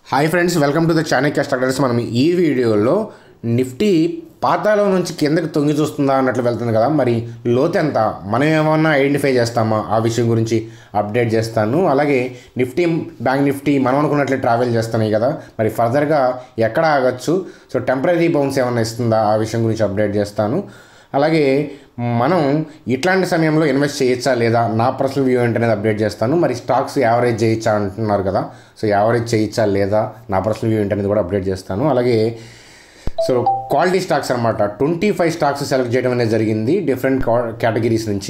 hi friends welcome to the Chanakya starters మనం ఈ వీడియోలో నిఫ్టీ పాతాలో నుంచి కిందకి తొంగి చూస్తుందా అన్నట్లు వెళ్తుంది కదా మరి లోతు ఎంత మనం ఏమన్నా ఐడెంటిఫై చేస్తామా ఆ విషయం గురించి అప్డేట్ చేస్తాను అలాగే నిఫ్టీ బ్యాంక్ నిఫ్టీ మనం అనుకున్నట్లే ట్రావెల్ చేస్తున్నాయి కదా మరి ఫర్దర్గా ఎక్కడ ఆగచ్చు సో టెంపరీ బౌన్స్ ఏమన్నా ఇస్తుందా ఆ విషయం గురించి అప్డేట్ చేస్తాను అలాగే మనం ఇట్లాంటి సమయంలో ఇన్వెస్ట్ చేయొచ్చా లేదా నా పర్సనల్ వ్యూ ఏంటనేది అప్డేట్ చేస్తాను మరి స్టాక్స్ యావరేజ్ చేయొచ్చా అంటున్నారు కదా సో యావరేజ్ చేయొచ్చా లేదా నా పర్సనల్ వ్యూ ఏంటనేది కూడా అప్డేట్ చేస్తాను అలాగే సో క్వాలిటీ స్టాక్స్ అనమాట ట్వంటీ ఫైవ్ స్టాక్స్ సెలెక్ట్ చేయడం అనేది జరిగింది డిఫరెంట్ కేటగిరీస్ నుంచి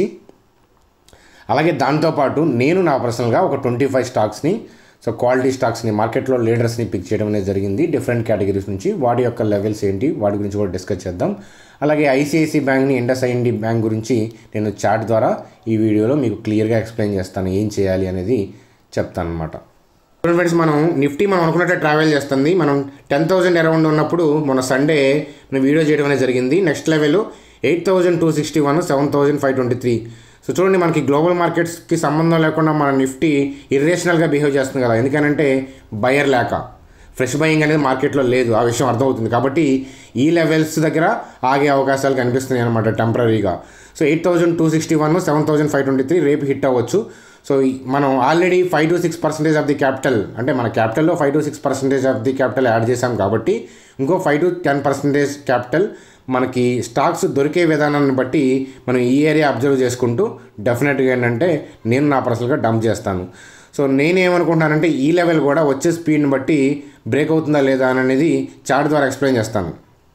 అలాగే దాంతోపాటు నేను నా పర్సనల్గా ఒక ట్వంటీ ఫైవ్ స్టాక్స్ని సో క్వాలిటీ స్టాక్స్ని మార్కెట్లో లీడర్స్ని పిక్ చేయడం అనేది జరిగింది డిఫరెంట్ కేటగిరీస్ నుంచి వాటి యొక్క లెవెల్స్ ఏంటి వాటి గురించి కూడా డిస్కస్ చేద్దాం అలాగే ఐసిఐసి బ్యాంక్ని ఇండస్ ఐఎండి బ్యాంక్ గురించి నేను చాట్ ద్వారా ఈ వీడియోలో మీకు క్లియర్గా ఎక్స్ప్లెయిన్ చేస్తాను ఏం చేయాలి అనేది చెప్తాను అనమాట చూడండి ఫ్రెండ్స్ మనం నిఫ్టీ మనం అనుకున్నట్టే ట్రావెల్ చేస్తుంది మనం టెన్ థౌజండ్ అరౌండ్ ఉన్నప్పుడు మన సండే మనం వీడియో చేయడం అనేది జరిగింది next level eight thousand two sixty one seven thousand five twenty three so చూడండి మనకి గ్లోబల్ మార్కెట్స్కి సంబంధం లేకుండా మన నిఫ్టీ ఇర్రేషనల్గా బిహేవ్ చేస్తుంది కదా ఎందుకనంటే బయర్ లేక ఫ్రెష్ బయింగ్ అనేది మార్కెట్లో లేదు ఆ విషయం అర్థమవుతుంది కాబట్టి ఈ లెవెల్స్ దగ్గర ఆగే అవకాశాలు కనిపిస్తున్నాయి అనమాట టెంపరీగా so eight thousand two sixty one seven thousand five twenty three రేపు హిట్ అవ్వచ్చు సో ఈ- మనం already five to six percentage of the capital అంటే మన క్యాపిటల్లో five to six percentage of the capital add చేసాం కాబట్టి ఇంకో five to ten percentage capital మనకి స్టాక్స్ దొరికే విధానాన్ని బట్టి మనం ఈ ఏరియా అబ్జర్వ్ చేసుకుంటూ డెఫినెట్గా ఏంటంటే నేను నా పర్సనల్గా డంప్ చేస్తాను సో నేనేమనుకుంటున్నానంటే ఈ లెవెల్ కూడా వచ్చే స్పీడ్ని బట్టి బ్రేక్ అవుతుందా లేదా అని అనేది చార్ట్ ద్వారా ఎక్స్ప్లెయిన్ చేస్తాను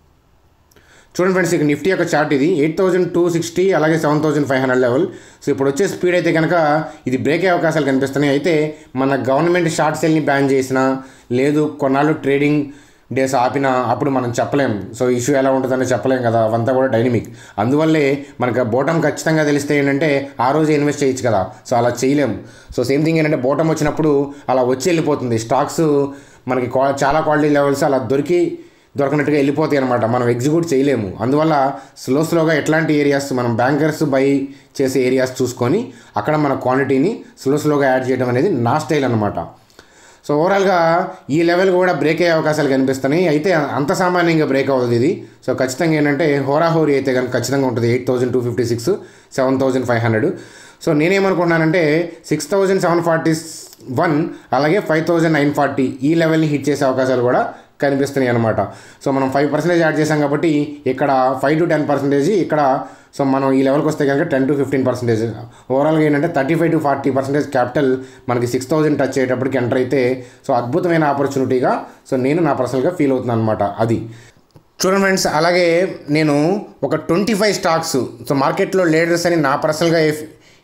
చూడండి ఫ్రెండ్స్ ఇక నిఫ్టీ యొక్క చార్ట్ ఇది ఎయిట్ థౌజండ్ టూ సిక్స్టీ అలాగే seven thousand five hundred level so ఇప్పుడు వచ్చే స్పీడ్ అయితే కనుక ఇది బ్రేక్ అయ్యే అవకాశాలు కనిపిస్తున్నాయి అయితే మన గవర్నమెంట్ షార్ట్ సెల్ని బ్యాన్ చేసినా లేదు కొన్నాళ్ళు ట్రేడింగ్ డేస్ ఆపినా అప్పుడు మనం చెప్పలేం సో ఇష్యూ ఎలా ఉంటుందని చెప్పలేం కదా అవంతా కూడా డైనమిక్ అందువల్లే మనకు బోటం ఖచ్చితంగా తెలిస్తే ఏంటంటే ఆ రోజే ఇన్వెస్ట్ చేయొచ్చు కదా సో అలా చేయలేం సో సేమ్ థింగ్ ఏంటంటే బోటం వచ్చినప్పుడు అలా వచ్చి వెళ్ళిపోతుంది స్టాక్స్ మనకి క్వా- చాలా క్వాలిటీ లెవెల్స్ అలా దొరికి దొరకనట్టుగా వెళ్ళిపోతాయి అనమాట మనం ఎగ్జిక్యూట్ చేయలేము అందువల్ల స్లో స్లోగా ఎట్లాంటి ఏరియాస్ మనం బ్యాంకర్స్ బై చేసే ఏరియాస్ చూసుకొని అక్కడ మన క్వాంటిటీని స్లో స్లోగా యాడ్ చేయడం అనేది నా స్టైల్ అనమాట సో ఓవరాల్గా ఈ లెవెల్ కూడా బ్రేక్ అయ్యే అవకాశాలు కనిపిస్తున్నాయి అయితే అంత సామాన్యంగా బ్రేక్ అవుతుంది ఇది సో ఖచ్చితంగా ఏంటంటే హోరాహోరీ అయితే కనుక ఖచ్చితంగా ఉంటుంది eight thousand two fifty six seven thousand five hundred so నేనేమనుకున్నానంటే six thousand seven forty one అలాగే ఫైవ్ థౌజండ్ నైన్ ఫార్టీ ఈ లెవెల్ని హిట్ చేసే అవకాశాలు కూడా కనిపిస్తున్నాయి అనమాట సో మనం ఫైవ్ పర్సెంటేజ్ యాడ్ చేసాం కాబట్టి ఇక్కడ ఫైవ్ టు టెన్ పర్సెంటేజ్ ఇక్కడ సో మనం ఈ లెవెల్కి వస్తే కనుక టెన్ టు ఫిఫ్టీన్ పర్సెంటేజ్ ఓవరాల్గా ఏంటంటే thirty five to forty percentage capital మనకి సిక్స్ థౌజండ్ టచ్ అయ్యేటప్పటికి ఎంటర్ అయితే సో అద్భుతమైన ఆపర్చునిటీగా సో నేను నా పర్సనల్గా ఫీల్ అవుతున్నాను అనమాట అది చూడండి ఫ్రెండ్స్ అలాగే నేను ఒక ట్వంటీ ఫైవ్ స్టాక్స్ సో మార్కెట్లో లీడర్స్ అని నా పర్సనల్గా ఏ-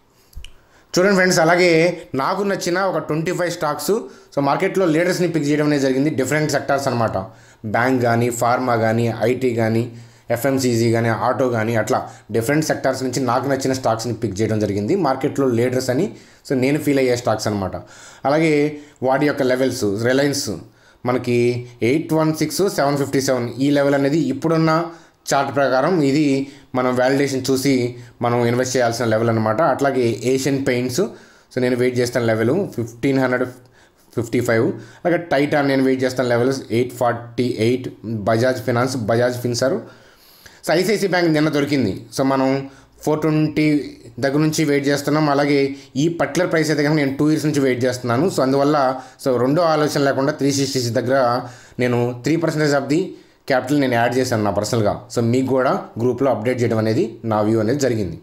చూడండి ఫ్రెండ్స్ అలాగే నాకు నచ్చిన ఒక ట్వంటీ ఫైవ్ స్టాక్స్ సో మార్కెట్లో లీడర్స్ని పిక్ చేయడం అనేది జరిగింది డిఫరెంట్ సెక్టార్స్ అనమాట బ్యాంక్ కానీ ఫార్మా కానీ ఐటీ కానీ ఎఫ్ఎంసీజీ కానీ ఆటో కానీ అట్లా డిఫరెంట్ సెక్టార్స్ నుంచి నాకు నచ్చిన స్టాక్స్ని పిక్ చేయడం జరిగింది మార్కెట్లో లీడర్స్ అని సో నేను ఫీల్ అయ్యే స్టాక్స్ అనమాట అలాగే వాటి యొక్క లెవెల్స్ రిలయన్స్ మనకి eight one six seven fifty seven ఈ లెవెల్ అనేది ఇప్పుడున్న చార్ట్ ప్రకారం ఇది మనం వ్యాలిడేషన్ చూసి మనం ఇన్వెస్ట్ చేయాల్సిన లెవెల్ అనమాట అట్లాగే ఏషియన్ పెయింట్స్ సో నేను వెయిట్ చేస్తాను level fifteen hundred fifty five అలాగే టైటాన్ నేను వెయిట్ చేస్తాను levels eight forty eight Bajaj Finance Bajaj Finserv so ICICI bank నిన్న దొరికింది సో మనం ఫోర్ ట్వంటీ దగ్గర నుంచి వెయిట్ చేస్తున్నాం అలాగే ఈ పర్టికులర్ ప్రైస్ అయితే కనుక నేను టూ ఇయర్స్ నుంచి వెయిట్ చేస్తున్నాను సో అందువల్ల సో రెండో ఆలోచన లేకుండా త్రీ సిక్స్టీ దగ్గర నేను three percentage of the capital నేను యాడ్ చేశాను నా పర్సనల్గా సో మీకు కూడా గ్రూప్లో అప్డేట్ చేయడం అనేది నా వ్యూ అనేది జరిగింది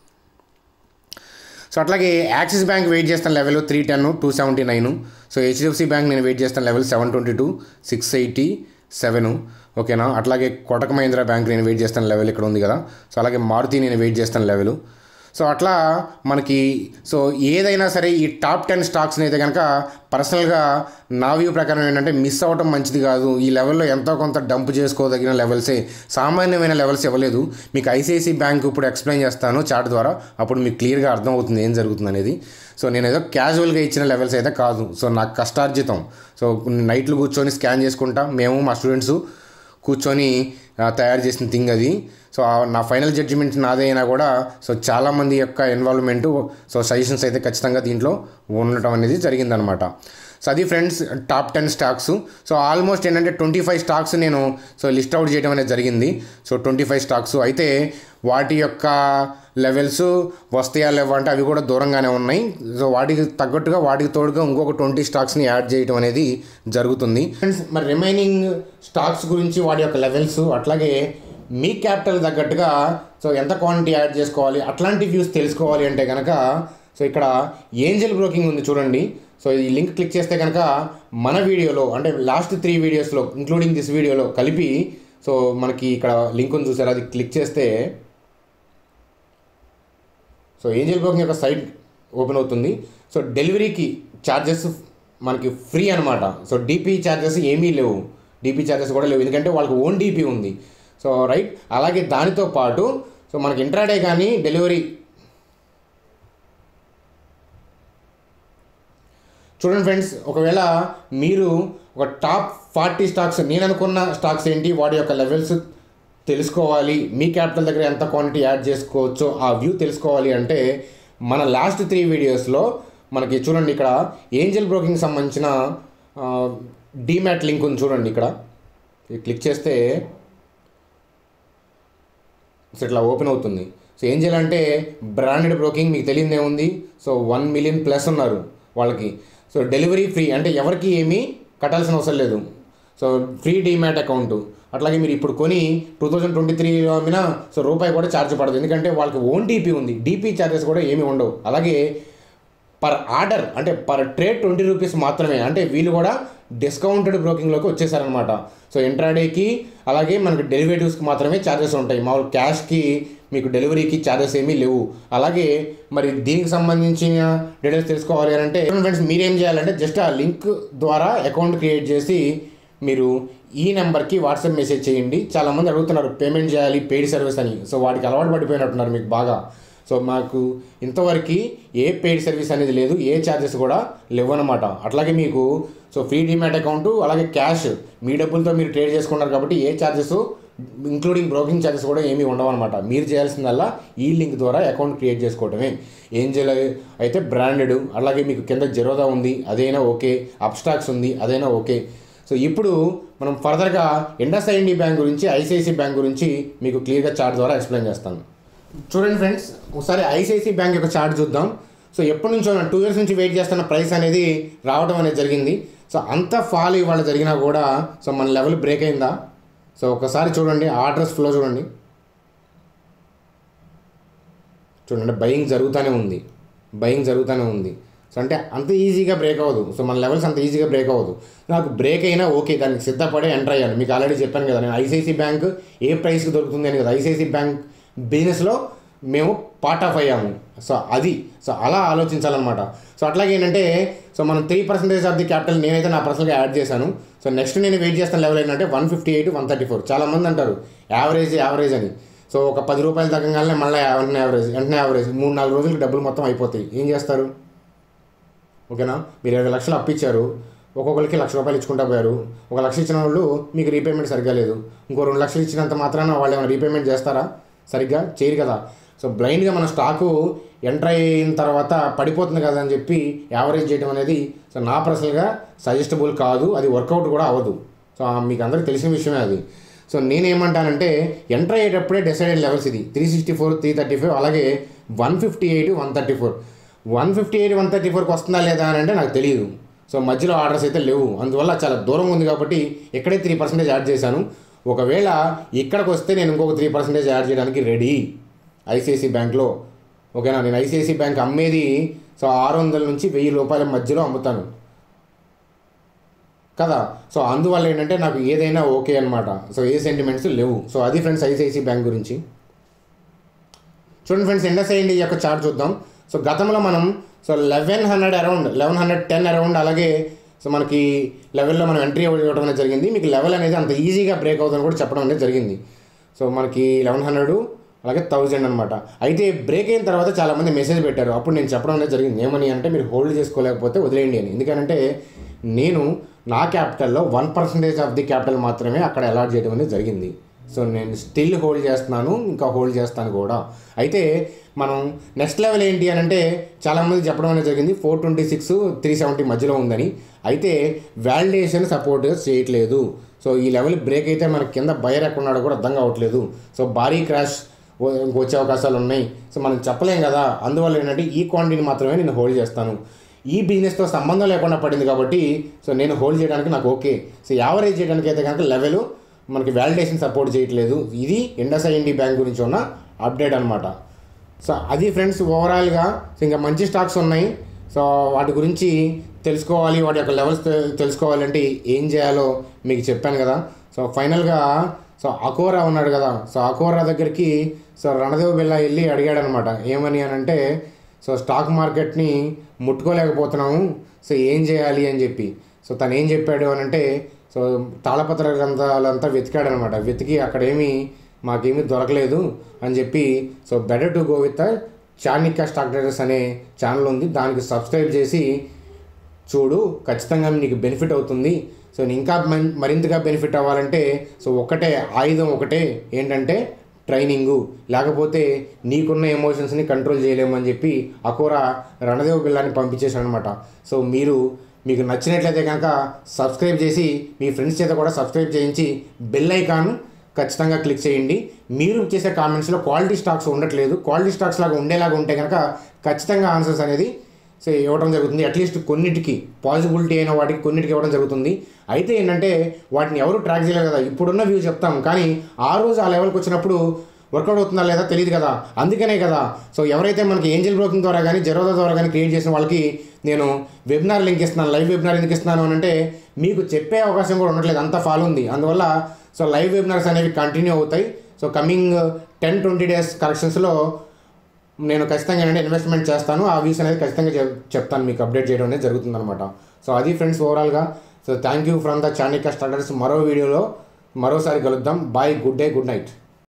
సో అట్లాగే యాక్సిస్ బ్యాంక్ వెయిట్ చేస్తాను level three ten two seventy nine so HDFC bank నేను వెయిట్ చేస్తాను level seven twenty two six eighty seven ఓకేనా అట్లాగే కోటక్ మహీంద్రా బ్యాంక్ నేను వెయిట్ చేస్తాను లెవెల్ ఇక్కడ ఉంది కదా సో అలాగే మారుతి నేను వెయిట్ చేస్తాను లెవెల్ సో అట్లా మనకి సో ఏదైనా సరే ఈ టాప్ టెన్ స్టాక్స్ని అయితే కనుక పర్సనల్గా నా వ్యూ ప్రకారం ఏంటంటే మిస్ అవ్వటం మంచిది కాదు ఈ లెవెల్లో ఎంతో కొంత డంప్ చేసుకోదగిన లెవెల్సే సామాన్యమైన లెవెల్స్ ఇవ్వలేదు మీకు ఐసిఐసి బ్యాంక్ ఇప్పుడు ఎక్స్ప్లెయిన్ చేస్తాను చార్ట్ ద్వారా అప్పుడు మీకు క్లియర్గా అర్థమవుతుంది ఏం జరుగుతుంది అనేది సో నేను ఏదో క్యాజువల్గా ఇచ్చిన లెవెల్స్ అయితే కాదు సో నాకు కష్టార్జితం సో నైట్లు కూర్చొని స్కాన్ చేసుకుంటా మేము మా స్టూడెంట్స్ కూర్చొని ఆ, తయారు చేసిన థింగ్ అది సో ఆ నా ఫైనల్ జడ్జిమెంట్ నాదే అయినా కూడా సో చాలామంది యొక్క ఇన్వాల్వ్మెంట్ సో సజెషన్స్ అయితే ఖచ్చితంగా దీంట్లో ఉండటం అనేది జరిగిందనమాట సో అది friends top ten stocks so almost ఏంటంటే ట్వంటీ ఫైవ్ స్టాక్స్ నేను సో లిస్ట్ అవుట్ చేయడం అనేది జరిగింది సో ట్వంటీ ఫైవ్ స్టాక్స్ అయితే వాటి యొక్క లెవెల్స్ వస్తాయా లేవా అంటే అవి కూడా దూరంగానే ఉన్నాయి సో వాటికి తగ్గట్టుగా వాటికి తోడుగా ఇంకొక ట్వంటీ స్టాక్స్ని యాడ్ చేయడం అనేది జరుగుతుంది ఫ్రెండ్స్ మరి రిమైనింగ్ స్టాక్స్ గురించి వాటి యొక్క లెవెల్స్ అట్లాగే మీ క్యాపిటల్ తగ్గట్టుగా సో ఎంత క్వాంటిటీ యాడ్ చేసుకోవాలి అట్లాంటి వ్యూస్ తెలుసుకోవాలి అంటే కనుక సో ఇక్కడ ఏంజల్ బ్రోకింగ్ ఉంది చూడండి సో ఈ లింక్ క్లిక్ చేస్తే కనుక మన వీడియోలో అంటే లాస్ట్ త్రీ వీడియోస్లో ఇంక్లూడింగ్ దిస్ వీడియోలో కలిపి సో మనకి ఇక్కడ లింక్ ఉంది చూసారు అది క్లిక్ చేస్తే సో ఏంజల్ బ్రోకింగ్ యొక్క సైట్ ఓపెన్ అవుతుంది సో డెలివరీకి ఛార్జెస్ మనకి ఫ్రీ అనమాట సో డీపీ ఛార్జెస్ ఏమీ లేవు డీపీ ఛార్జెస్ కూడా లేవు ఎందుకంటే వాళ్ళకి ఓన్ డీపీ ఉంది సో రైట్ అలాగే దానితో పాటు సో మనకి ఇంట్రాడే కానీ డెలివరీ చూడండి ఫ్రెండ్స్ ఒకవేళ మీరు ఒక టాప్ ఫార్టీ స్టాక్స్ నేను అనుకున్న స్టాక్స్ ఏంటి వాటి యొక్క లెవెల్స్ తెలుసుకోవాలి మీ క్యాపిటల్ దగ్గర ఎంత క్వాంటిటీ యాడ్ చేసుకోవచ్చో ఆ వ్యూ తెలుసుకోవాలి అంటే మన లాస్ట్ త్రీ వీడియోస్లో మనకి చూడండి ఇక్కడ ఏంజల్ బ్రోకింగ్ సంబంధించిన డీమ్యాట్ లింక్ ఉంది చూడండి ఇక్కడ ఇది క్లిక్ చేస్తే సో ఇట్లా ఓపెన్ అవుతుంది సో ఏం చేయాలంటే బ్రాండెడ్ బ్రోకింగ్ మీకు తెలియదు ఏముంది సో వన్ మిలియన్ ప్లస్ ఉన్నారు వాళ్ళకి సో డెలివరీ ఫ్రీ అంటే ఎవరికి ఏమీ కట్టాల్సిన అవసరం లేదు సో ఫ్రీ డీమ్యాట్ అకౌంట్ అట్లాగే మీరు ఇప్పుడు కొని టూ థౌజండ్ ట్వంటీ త్రీలో మీద సో రూపాయి కూడా ఛార్జ్ పడదు ఎందుకంటే వాళ్ళకి ఓన్ డీపీ ఉంది డీపీ ఛార్జెస్ కూడా ఏమీ ఉండవు అలాగే పర్ ఆర్డర్ అంటే పర్ ట్రేడ్ ట్వంటీ రూపీస్ మాత్రమే అంటే వీళ్ళు కూడా డిస్కౌంటెడ్ బ్రోకింగ్లోకి వచ్చేసారనమాట సో ఇంట్రాడేకి అలాగే మనకి డెలివేటివ్స్కి మాత్రమే ఛార్జెస్ ఉంటాయి మామూలు క్యాష్కి మీకు డెలివరీకి ఛార్జెస్ ఏమీ లేవు అలాగే మరి దీనికి సంబంధించిన డీటెయిల్స్ తెలుసుకోవాలి అని అంటే ఫ్రెండ్స్ మీరేం చేయాలంటే జస్ట్ ఆ లింక్ ద్వారా అకౌంట్ క్రియేట్ చేసి మీరు ఈ నెంబర్కి వాట్సాప్ మెసేజ్ చేయండి చాలామంది అడుగుతున్నారు పేమెంట్ చేయాలి పెయిడ్ సర్వీస్ అని సో వాటికి అలవాటు పడిపోయినట్టున్నారు మీకు బాగా సో మాకు ఇంతవరకు ఏ పెయిడ్ సర్వీస్ అనేది లేదు ఏ ఛార్జెస్ కూడా లేవన్నమాట అట్లాగే మీకు సో ఫ్రీ డిమాట్ అకౌంట్ అలాగే క్యాష్ మీ డబ్బులతో మీరు ట్రేడ్ చేసుకున్నారు కాబట్టి ఏ ఛార్జెస్ ఇంక్లూడింగ్ బ్రోకింగ్ ఛార్జెస్ కూడా ఏమీ ఉండవన్నమాట మీరు చేయాల్సిందల్లా ఈ లింక్ ద్వారా అకౌంట్ క్రియేట్ చేసుకోవటమే ఏంజల్ అయితే బ్రాండెడ్ అలాగే మీకు కింద జెరోదా ఉంది అదైనా ఓకే అప్స్టాక్స్ ఉంది అదైనా ఓకే సో ఇప్పుడు మనం ఫర్దర్గా ఇండస్ ఐండి బ్యాంక్ గురించి ఐసిఐసి బ్యాంక్ గురించి మీకు క్లియర్గా చార్ట్ ద్వారా ఎక్స్ప్లెయిన్ చేస్తాను చూడండి ఫ్రెండ్స్ ఒకసారి ఐసిఐసి బ్యాంక్ యొక్క చార్ట్ చూద్దాం సో ఎప్పటి నుంచో టూ ఇయర్స్ నుంచి వెయిట్ చేస్తున్న ప్రైస్ అనేది రావడం అనేది జరిగింది సో అంత ఫాల్ ఇవాళ జరిగినా కూడా సో మన లెవెల్ బ్రేక్ అయిందా సో ఒకసారి చూడండి ఆర్డర్స్ ఫ్లో చూడండి చూడండి బయింగ్ జరుగుతూనే ఉంది బయింగ్ జరుగుతూనే ఉంది సో అంటే అంత ఈజీగా బ్రేక్ అవ్వదు సో మన లెవెల్స్ అంత ఈజీగా బ్రేక్ అవ్వదు నాకు బ్రేక్ అయినా ఓకే దానికి సిద్ధపడే ఎంటర్ అయ్యాను మీకు ఆల్రెడీ చెప్పాను కదా నేను ఐసిఐసి బ్యాంక్ ఏ ప్రైస్కి దొరుకుతుంది అని కదా ఐసిఐసి బ్యాంక్ బిజినెస్లో మేము పార్ట్ ఆఫ్ అయ్యాము సో అది సో అలా ఆలోచించాలన్నమాట సో అట్లాగే ఏంటంటే సో మనం three percentage of the capital నేనైతే నా పర్సనల్గా యాడ్ చేశాను సో నెక్స్ట్ నేను వెయిట్ చేస్తున్న లెవెల్ ఏంటంటే one fifty eight one thirty four చాలామంది అంటారు యావరేజ్ యావరేజ్ అని సో ఒక పది రూపాయలు తగ్గగానే మళ్ళీ వెంటనే యావరేజ్ వెంటనే యావరేజ్ మూడు నాలుగు రోజులకి డబ్బులు మొత్తం అయిపోతాయి ఏం చేస్తారు ఓకేనా మీరు ఇరవై లక్షలు అప్పిచ్చారు ఒక్కొక్కరికి లక్ష రూపాయలు ఇచ్చుకుంటా పోయారు ఒక లక్ష ఇచ్చిన వాళ్ళు మీకు రీపేమెంట్ సరిగ్గా లేదు ఇంకో రెండు లక్షలు ఇచ్చినంత మాత్రాన వాళ్ళు ఏమైనా రీపేమెంట్ చేస్తారా సరిగ్గా చేయరు కదా సో బ్లైండ్గా మన స్టాకు ఎంటర్ అయిన తర్వాత పడిపోతుంది కదా అని చెప్పి యావరేజ్ చేయడం అనేది సో నా పర్సనల్గా సజెస్టబుల్ కాదు అది వర్కౌట్ కూడా అవ్వదు సో ఆ మీకు అందరికి తెలిసిన విషయమే అది సో నేనేమంటానంటే ఎంటర్ అయ్యేటప్పుడే డిసైడెడ్ లెవెల్స్ ఇది three sixty four three thirty five అలాగే one fifty eight one thirty four one fifty eight one thirty ఫోర్కి వస్తుందా లేదా అని అంటే నాకు తెలియదు సో మధ్యలో ఆర్డర్స్ అయితే లేవు అందువల్ల చాలా దూరం ఉంది కాబట్టి ఇక్కడే త్రీ పర్సెంటేజ్ యాడ్ చేశాను ఒకవేళ ఇక్కడికి వస్తే నేను ఇంకొక త్రీ పర్సెంటేజ్ యాడ్ చేయడానికి రెడీ ఐసిఐసి బ్యాంక్లో ఓకేనా నేను ఐసిఐసి బ్యాంక్ అమ్మేది సో ఆరు వందల నుంచి వెయ్యి రూపాయల మధ్యలో అమ్ముతాను కదా సో అందువల్ల ఏంటంటే నాకు ఏదైనా ఓకే అనమాట సో ఏ సెంటిమెంట్స్ లేవు సో అది ఫ్రెండ్స్ ఐసిఐసి బ్యాంక్ గురించి చూడండి ఫ్రెండ్స్ ఇండస్ ఇండి యొక్క చార్ట్ చూద్దాం సో గతంలో మనం so eleven hundred around eleven hundred ten around అలాగే సో మనకి లెవెల్లో మనం ఎంట్రీ ఇవ్వడం అనేది జరిగింది మీకు లెవెల్ అనేది అంత ఈజీగా బ్రేక్ అవుతుందని కూడా చెప్పడం అనేది జరిగింది సో మనకి లెవెన్ హండ్రెడ్ అలాగే థౌజండ్ అనమాట అయితే బ్రేక్ అయిన తర్వాత చాలామంది మెసేజ్ పెట్టారు అప్పుడు నేను చెప్పడం అనేది జరిగింది ఏమని అంటే మీరు హోల్డ్ చేసుకోలేకపోతే వదిలేయండి అని ఎందుకంటే నేను నా క్యాపిటల్లో one percentage of the capital మాత్రమే అక్కడ అలాట్ చేయడం అనేది జరిగింది సో నేను స్టిల్ హోల్డ్ చేస్తున్నాను ఇంకా హోల్డ్ చేస్తాను కూడా అయితే మనం నెక్స్ట్ లెవెల్ ఏంటి అని అంటే చాలామంది చెప్పడం అనేది జరిగింది four twenty six three seventy మధ్యలో ఉందని అయితే వ్యాలిడేషన్ సపోర్ట్ చేయట్లేదు సో ఈ లెవెల్ బ్రేక్ అయితే మన కింద బయర్ ఎక్కడ ఉన్నాడో కూడా అర్థం కావట్లేదు సో భారీ క్రాష్ వచ్చే అవకాశాలు ఉన్నాయి సో మనం చెప్పలేం కదా అందువల్ల ఏంటంటే ఈ క్వాంటిటీని మాత్రమే నేను హోల్డ్ చేస్తాను ఈ బిజినెస్తో సంబంధం లేకుండా పడింది కాబట్టి సో నేను హోల్డ్ చేయడానికి నాకు ఓకే సో యావరేజ్ చేయడానికి అయితే కనుక లెవెల్ మనకి వ్యాలిడేషన్ సపోర్ట్ చేయట్లేదు ఇది ఇండస్ఐఎండి బ్యాంక్ గురించి ఉన్న అప్డేట్ అనమాట సో అది ఫ్రెండ్స్ ఓవరాల్గా సో ఇంకా మంచి స్టాక్స్ ఉన్నాయి సో వాటి గురించి తెలుసుకోవాలి వాటి యొక్క లెవెల్స్ తె- తెలుసుకోవాలంటే ఏం చేయాలో మీకు చెప్పాను కదా సో ఫైనల్గా సో అకోరా ఉన్నాడు కదా సో అకోరా దగ్గరికి సో రణదేవ్ బిల్లా వెళ్ళి అడిగాడు అనమాట ఏమని అని అంటే సో స్టాక్ మార్కెట్ని ముట్టుకోలేకపోతున్నాము సో ఏం చేయాలి అని చెప్పి సో తను ఏం చెప్పాడు అని అంటే సో తాళపత్ర గ్రంథాలంతా వెతికాడనమాట వెతికి అక్కడేమీ మాకేమీ దొరకలేదు అని చెప్పి so better to go with Chanakya stock traders అనే ఛానల్ ఉంది దానికి సబ్స్క్రైబ్ చేసి చూడు ఖచ్చితంగా నీకు బెనిఫిట్ అవుతుంది సో నీ ఇంకా మన్- మరింతగా బెనిఫిట్ అవ్వాలంటే సో ఒకటే ఆయుధం ఒకటే ఏంటంటే ట్రైనింగు లేకపోతే నీకున్న ఎమోషన్స్ని కంట్రోల్ చేయలేము అని చెప్పి అకోరా రణదేవ్ బిల్లాని పంపించేశాడు అనమాట సో మీరు మీకు నచ్చినట్లయితే కనుక సబ్స్క్రైబ్ చేసి మీ ఫ్రెండ్స్ చేత కూడా సబ్స్క్రైబ్ చేయించి బెల్ ఐకాన్ ఖచ్చితంగా క్లిక్ చేయండి మీరు చేసే కామెంట్స్లో క్వాలిటీ స్టాక్స్ ఉండట్లేదు క్వాలిటీ స్టాక్స్ లాగా ఉండేలాగా ఉంటే కనుక ఖచ్చితంగా ఆన్సర్స్ అనేది సో ఇవ్వడం జరుగుతుంది అట్లీస్ట్ కొన్నిటికి పాసిబిలిటీ అయిన వాటికి కొన్నిటికి ఇవ్వడం జరుగుతుంది అయితే ఏంటంటే వాటిని ఎవరు ట్రాక్ చేయలేరు కదా ఇప్పుడున్న వ్యూ చెప్తాం కానీ ఆ రోజు ఆ లెవెల్కి వచ్చినప్పుడు వర్కౌట్ అవుతుందా లేదా తెలియదు కదా అందుకనే కదా సో ఎవరైతే మనకి ఏంజల్ బ్రోకింగ్ ద్వారా కానీ జెరోదా ద్వారా కానీ క్రియేట్ చేసిన వాళ్ళకి నేను వెబినార్ లింక్ ఇస్తున్నాను లైవ్ వెబినార్ ఎందుకు ఇస్తున్నాను అని అంటే మీకు చెప్పే అవకాశం కూడా ఉండట్లేదు అంత ఫాలో ఉంది అందువల్ల సో లైవ్ వెబినార్స్ అనేవి కంటిన్యూ అవుతాయి so coming ten twenty days కలెక్షన్స్లో నేను ఖచ్చితంగా ఏంటంటే ఇన్వెస్ట్మెంట్ చేస్తాను ఆ వ్యూస్ అనేది ఖచ్చితంగా చెప్- చెప్తాను మీకు అప్డేట్ చేయడం అనేది జరుగుతుంది అనమాట సో అది ఫ్రెండ్స్ ఓవరాల్గా so thank you from the Chanakya starters మరో వీడియోలో మరోసారి కలుద్దాం bye good day good night